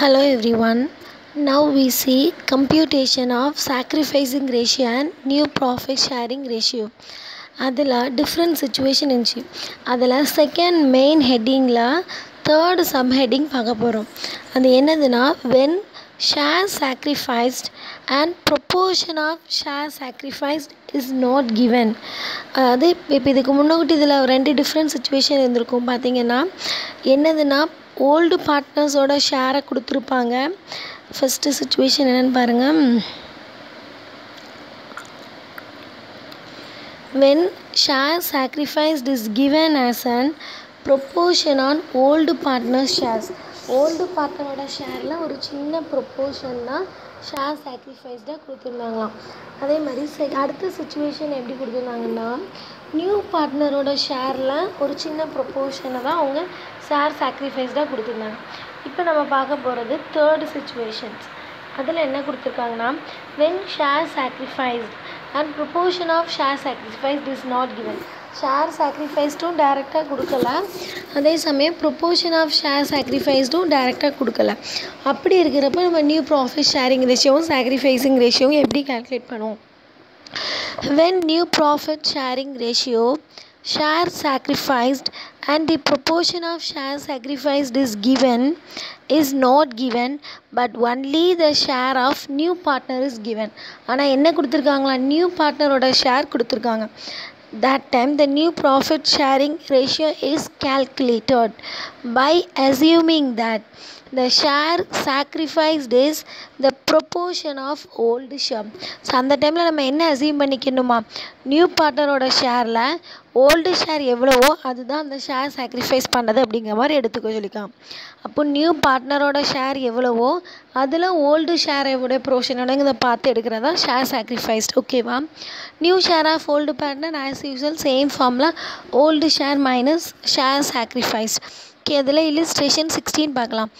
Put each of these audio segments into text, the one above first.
Hello everyone. Now we see computation of sacrificing ratio and new profit sharing ratio. அதில் different situation இருந்துச்சு அதில் second main ஹெட்டிங்கில் third sub heading பார்க்க போகிறோம் அது என்னதுன்னா when share sacrificed and proportion of share sacrificed is not given அதாவது இப்போ இதுக்கு முன்னாடி இதில் ரெண்டு டிஃப்ரெண்ட் சுச்சுவேஷன் இருந்திருக்கும் பார்த்தீங்கன்னா என்னதுன்னா ஓல்டு பார்ட்னர்ஸோட ஷேரை கொடுத்துருப்பாங்க ஃபஸ்ட்டு சுச்சுவேஷன் என்னென்னு பாருங்கள் when share sacrificed is given as an proportion on old partner shares old பார்ட்னரோட ஷேரில் ஒரு சின்ன ப்ரொப்போர்ஷன் தான் ஷேர் சாக்ரிஃபைஸ்டாக கொடுத்துருந்தாங்களாம் அதே மாதிரி செ அடுத்த சுச்சுவேஷன் எப்படி கொடுத்துருந்தாங்கன்னா நியூ பார்ட்னரோட ஷேரில் ஒரு சின்ன ப்ரொப்போர்ஷனை தான் அவங்க ஷேர் சாக்ரிஃபைஸ்டாக கொடுத்துருந்தாங்க இப்போ நம்ம பார்க்க போகிறது தேர்டு சுச்சுவேஷன்ஸ் அதில் என்ன கொடுத்துருக்காங்கன்னா when share sacrificed and proportion of share sacrificed is not given share சாக்ரிஃபைஸ்டும் டேரெக்டாக கொடுக்கல அதே சமயம் ப்ரொப்போர்ஷன் ஆஃப் ஷேர் சாக்ரிஃபைஸ்டும் டேரெக்டாக கொடுக்கல அப்படி இருக்கிறப்ப நம்ம நியூ ப்ராஃபிட் ஷேரிங் ரேஷியோவும் சாக்ரிஃபைஸிங் ரேஷியோவும் எப்படி கால்குலேட் பண்ணுவோம் when new profit sharing ratio share sacrificed and the proportion of share sacrificed is given is not given but only the share of new partner is given ஆனால் என்ன கொடுத்துருக்காங்களா new பார்ட்னரோட share கொடுத்துருக்காங்க that time the new profit sharing ratio is calculated by assuming that the share sacrificed is the proportion of old share so அந்த டைமில் நம்ம என்ன achieve பண்ணிக்கணுமா நியூ பார்ட்னரோட ஷேரில் ஓல்டு ஷேர் எவ்வளவோ அதுதான் அந்த ஷேர் சாக்ரிஃபைஸ் பண்ணது அப்படிங்கிற மாதிரி எடுத்துக்க சொல்லிக்கலாம் அப்போ நியூ பார்ட்னரோட ஷேர் எவ்வளவோ அதில் ஓல்டு ஷேரோட ப்ரோஷனோடங்கிறத பார்த்து எடுக்கிறதா ஷேர் சாக்ரிஃபைஸ்ட் ஓகேவா new share of old partner as usual same ஃபார்மில் old share minus share sacrificed okay அதில் இல்லிஸ்ட்ரேஷன் சிக்ஸ்டீன் பார்க்கலாம்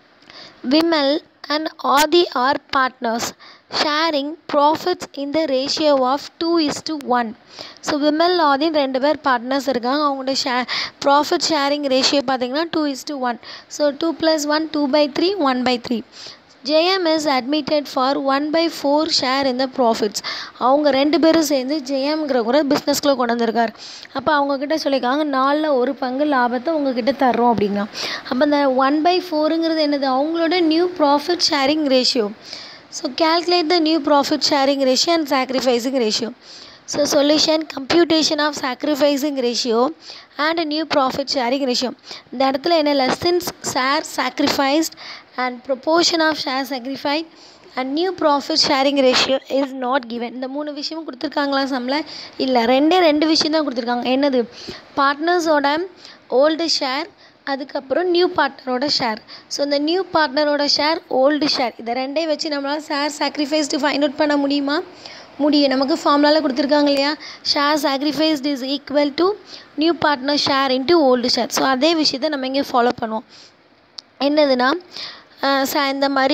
விமல் and Adi are partners sharing profits in the ratio of 2 is to 1 so Vimal ஆதின் ரெண்டு பேர் partners இருக்காங்க அவங்களோட ஷே ப்ராஃபிட் ஷேரிங் ரேஷியோ பார்த்தீங்கன்னா two is to one so two plus one two by three one by three Jayam is admitted for one by four share இந்த profits அவங்க ரெண்டு பேரும் சேர்ந்து ஜெயம்ங்கிறவங்க பிஸ்னஸ்க்குள்ளே கொண்டு வந்திருக்காரு அப்போ அவங்கக்கிட்ட சொல்லியிருக்காங்க நாலில் ஒரு பங்கு லாபத்தை உங்ககிட்ட தர்றோம் அப்படின்னா அப்போ இந்த ஒன் பை ஃபோருங்கிறது என்னது அவங்களோட new profit sharing ratio so calculate the new profit sharing ratio and sacrificing ratio so solution computation of sacrificing ratio and new profit sharing ratio இந்த இடத்துல என்ன lessons share sacrificed and proportion of share sacrificed and new profit sharing ratio is not given இந்த மூணு விஷயமும் கொடுத்துருக்காங்களா சம்மில் இல்லை ரெண்டே ரெண்டு விஷயம் தான் கொடுத்துருக்காங்க என்னது பார்ட்னர்ஸோட ஓல்டு ஷேர் அதுக்கப்புறம் நியூ பார்ட்னரோட ஷேர் ஸோ இந்த நியூ பார்ட்னரோட ஷேர் ஓல்டு ஷேர் இதை ரெண்டையும் வச்சு நம்மளால் ஷேர் சாக்ரிஃபைஸ்டு ஃபைண்ட் அவுட் பண்ண முடியுமா முடியும் நமக்கு ஃபார்முலாவில் கொடுத்துருக்காங்க இல்லையா share sacrificed is equal to new partner share into old share so அதே விஷயத்தை நம்ம இங்கே ஃபாலோ பண்ணுவோம் என்னதுன்னா ச இந்த மாதிரி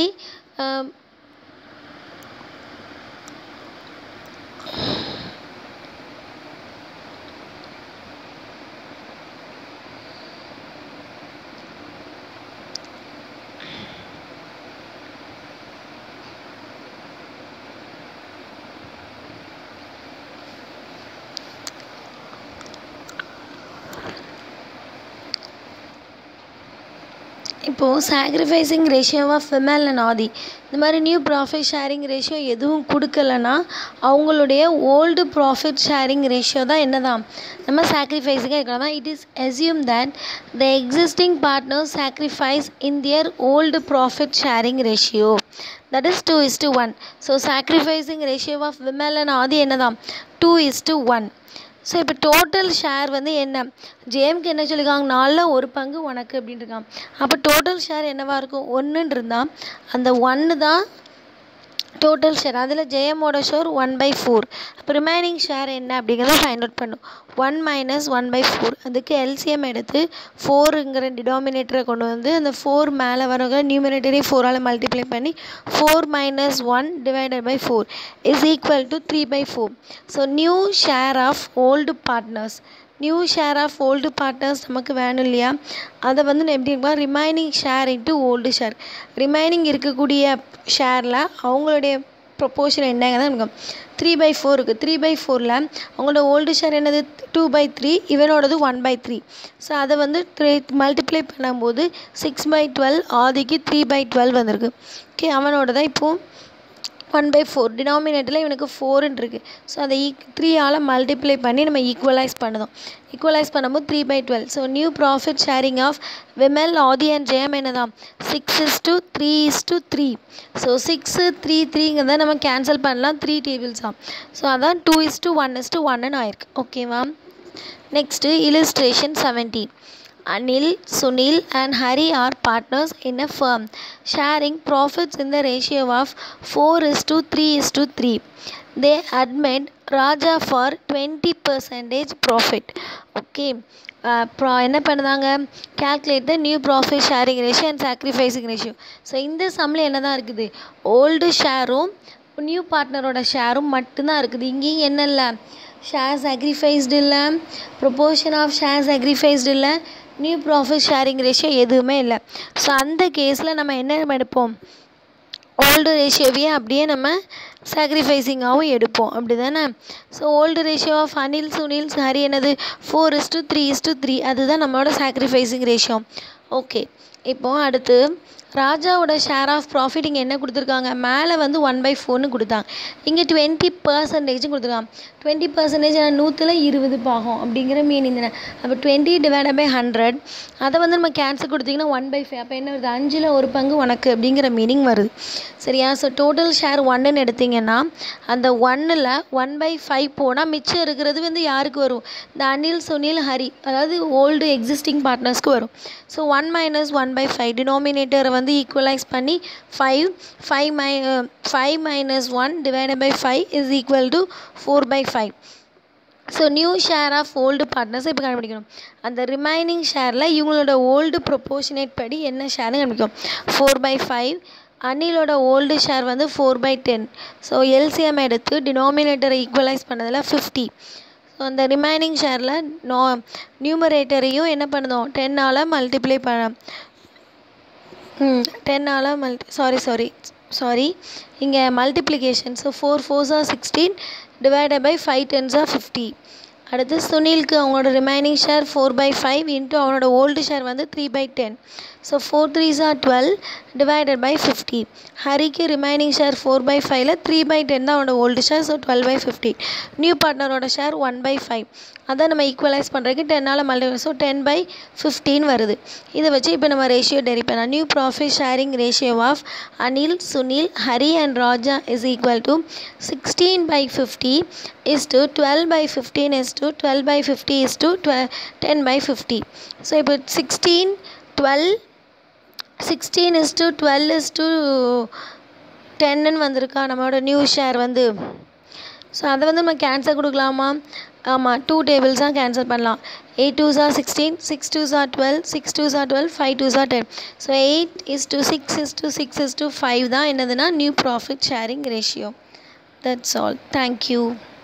இப்போது sacrificing ratio of Vimal and Adi இந்த மாதிரி நியூ ப்ராஃபிட் ஷேரிங் ரேஷியோ எதுவும் கொடுக்கலன்னா அவங்களுடைய ஓல்டு ப்ராஃபிட் ஷேரிங் ரேஷியோ தான் என்ன தான் நம்ம சாக்ரிஃபைஸிங்காக இருக்கலாம் தான் it is assume that the existing partners sacrifice in their old profit sharing ratio that is two is to one so sacrificing ratio of Vimal and Adi என்ன தான் two is to one so இப்போ டோட்டல் ஷேர் வந்து என்ன ஜேம்க்கு என்ன சொல்லியிருக்காங்க நாலில் ஒரு பங்கு உனக்கு அப்படின்னு இருக்கான் அப்போ டோட்டல் ஷேர் என்னவாக இருக்கும் ஒன்றுன்னு இருந்தால் அந்த ஒன்று தான் டோட்டல் ஷேர் அதில் ஜெயமோட ஷேர் ஒன் பை ஃபோர் அப்போ ரிமைனிங் ஷேர் என்ன அப்படிங்கிறத ஃபைண்ட் அவுட் பண்ணும் one minus one by four அதுக்கு எல்சிஎம் எடுத்து ஃபோருங்கிற டினாமினேட்டரை கொண்டு வந்து அந்த ஃபோர் மேலே வரவங்க நியூமினேட்டரே ஃபோரால் மல்டிப்ளை பண்ணி four minus one divided by four is equal to three by four so new share of old partners new share of old partners நமக்கு வேணும் இல்லையா அதை வந்து நான் எப்படி இருக்கலாம் remaining share into old share remaining இருக்கக்கூடிய ஷேரில் அவங்களுடைய ப்ரொப்போர்ஷன் என்னங்க தான் இருக்கும் த்ரீ பை ஃபோர் இருக்குது த்ரீ பை ஃபோரில் அவங்களோட ஓல்டு ஷேர் என்னது டூ பை த்ரீ இவனோடது ஒன் பை த்ரீ ஸோ அதை வந்து த்ரீ மல்டிப்ளை பண்ணும்போது சிக்ஸ் பை டுவெல் ஆதிக்கு த்ரீ பை டுவெல் வந்திருக்கு ஓகே அவனோட தான் இப்போது ஒன் பை ஃபோர் டினாமினேட்டரில் இவனுக்கு ஃபோருன்னு இருக்குது ஸோ அதை ஈக் த்ரீயால் மல்டிப்ளை பண்ணி நம்ம ஈக்குவலைஸ் பண்ணுதோம் ஈக்குவலைஸ் பண்ணும்போது three by twelve so new profit sharing of Vimal Adi and Jayam என்னதான் six is to three is to three so six three த்ரீங்கிறத நம்ம கேன்சல் பண்ணலாம் த்ரீ டேபிள்ஸாக ஸோ அதான் two is to one is to ஒன்னு ஆயிருக்கு ஓகேவா next illustration seventeen Anil Sunil and Hari are partners in a firm sharing profits in the ratio of 4 is to 3 is to 3 they admit Raja for twenty percentage profit okay ப்ரா என்ன பண்ணுதாங்க calculate the new profit sharing ratio and sacrificing ratio so இந்த சம்மில் என்ன தான் இருக்குது old ஷேரும் new பார்ட்னரோட ஷேரும் மட்டும்தான் இருக்குது இங்கேயும் என்ன இல்லை ஷேர் சாக்ரிஃபைஸ்டு இல்லை ப்ரொபோர்ஷன் ஆஃப் ஷேர் சாக்ரிஃபைஸ்டு இல்லை நியூ ப்ராஃபிட் ஷேரிங் ரேஷியோ எதுவுமே இல்லை ஸோ அந்த கேஸில் நம்ம என்ன எடுப்போம் ஓல்டு ரேஷியோவையே அப்படியே நம்ம சாக்ரிஃபைஸிங்காகவும் எடுப்போம் அப்படி தானே so old ratio of Anil Sunil Hari என்னது four is to three is to three அதுதான் நம்மளோட சாக்ரிஃபைஸிங் ரேஷியோ ஓகே இப்போது அடுத்து ராஜாவோட ஷேர் ஆஃப் ப்ராஃபிட் இங்கே என்ன கொடுத்துருக்காங்க மேலே வந்து ஒன் பை ஃபோர்னு கொடுத்தாங்க இங்கே டுவெண்ட்டி பர்சன்டேஜும் கொடுத்துருக்காங்க டுவெண்ட்டி பர்சன்டேஜ் நூற்றில் இருபது பாகம் அப்படிங்கிற மீனிங் தானே அப்போ டுவெண்ட்டி டிவைட் பை ஹண்ட்ரட் அதை வந்து நம்ம கேன்சல் கொடுத்தீங்கன்னா ஒன் பை ஃபைவ் அப்போ என்ன வருது அஞ்சில் ஒரு பங்கு உனக்கு அப்படிங்கிற மீனிங் வருது சரியா ஸோ டோட்டல் ஷேர் ஒன்றுன்னு எடுத்திங்கன்னா அந்த ஒன்னில் ஒன் பை ஃபைவ் போனால் மிச்சம் இருக்கிறது வந்து யாருக்கு வரும் இந்த அனில் சுனில் ஹரி அதாவது ஓல்டு எக்ஸிஸ்டிங் பார்ட்னர்ஸ்க்கு வரும் so one minus one by five denominator வந்து ஈக்குவலைஸ் பண்ணி ஃபைவ் ஃபைவ் மை five minus one divided by five is equal to four by five so new share of old partners இப்போ கண்டுபிடிக்கணும் அந்த ரிமைனிங் ஷேரில் இவங்களோட old proportionate படி என்ன ஷேர்னு கண்டுபிடிக்கும் ஃபோர் பை ஃபைவ் அனிலோட ஓல்டு ஷேர் வந்து four by ten so LCM எடுத்து டினாமினேட்டரை ஈக்குவலைஸ் பண்ணதில் ஃபிஃப்டி ஸோ அந்த ரிமைனிங் ஷேரில் நோ நியூமரேட்டரையும் என்ன பண்ணுதோம் டென்னால் மல்டிப்ளை பண்ண ம் டென்னால் மல்டி சாரி சாரி சாரி இங்கே multiplication so four fours are sixteen divided by five tens are fifty அடுத்து சுனிலுக்கு அவங்களோட remaining share four by five into அவனோட ஓல்டு ஷேர் வந்து three by ten so four threes are twelve divided by fifty ஹரிக்கு remaining share four by ஃபைவ்ல three by ten தான் அவனோட old share so twelve by fifty new பார்ட்னரோட share one by five அதை நம்ம equalise பண்ணுறதுக்கு டென்னால் multi so ten by fifteen வருது இதை வச்சு இப்போ நம்ம ரேஷியோ டெரி பண்ணலாம் new profit sharing ratio of Anil Sunil Hari and Raja is equal to sixteen by fifty is to twelve by fifteen is to twelve by fifty is to twelve ten by fifty so இப்போ sixteen twelve sixteen is to twelve is to டென்னு வந்திருக்கா நம்மளோட new share வந்து so அதை வந்து நம்ம cancel கொடுக்கலாமா ஆமாம் டூ டேபிள்ஸ் தான் கேன்சல் பண்ணலாம் eight twos are sixteen six twos are twelve six twos are twelve five twos are ten so eight is to six is to six is to five தான் என்னதுன்னா new profit sharing ratio that's all thank you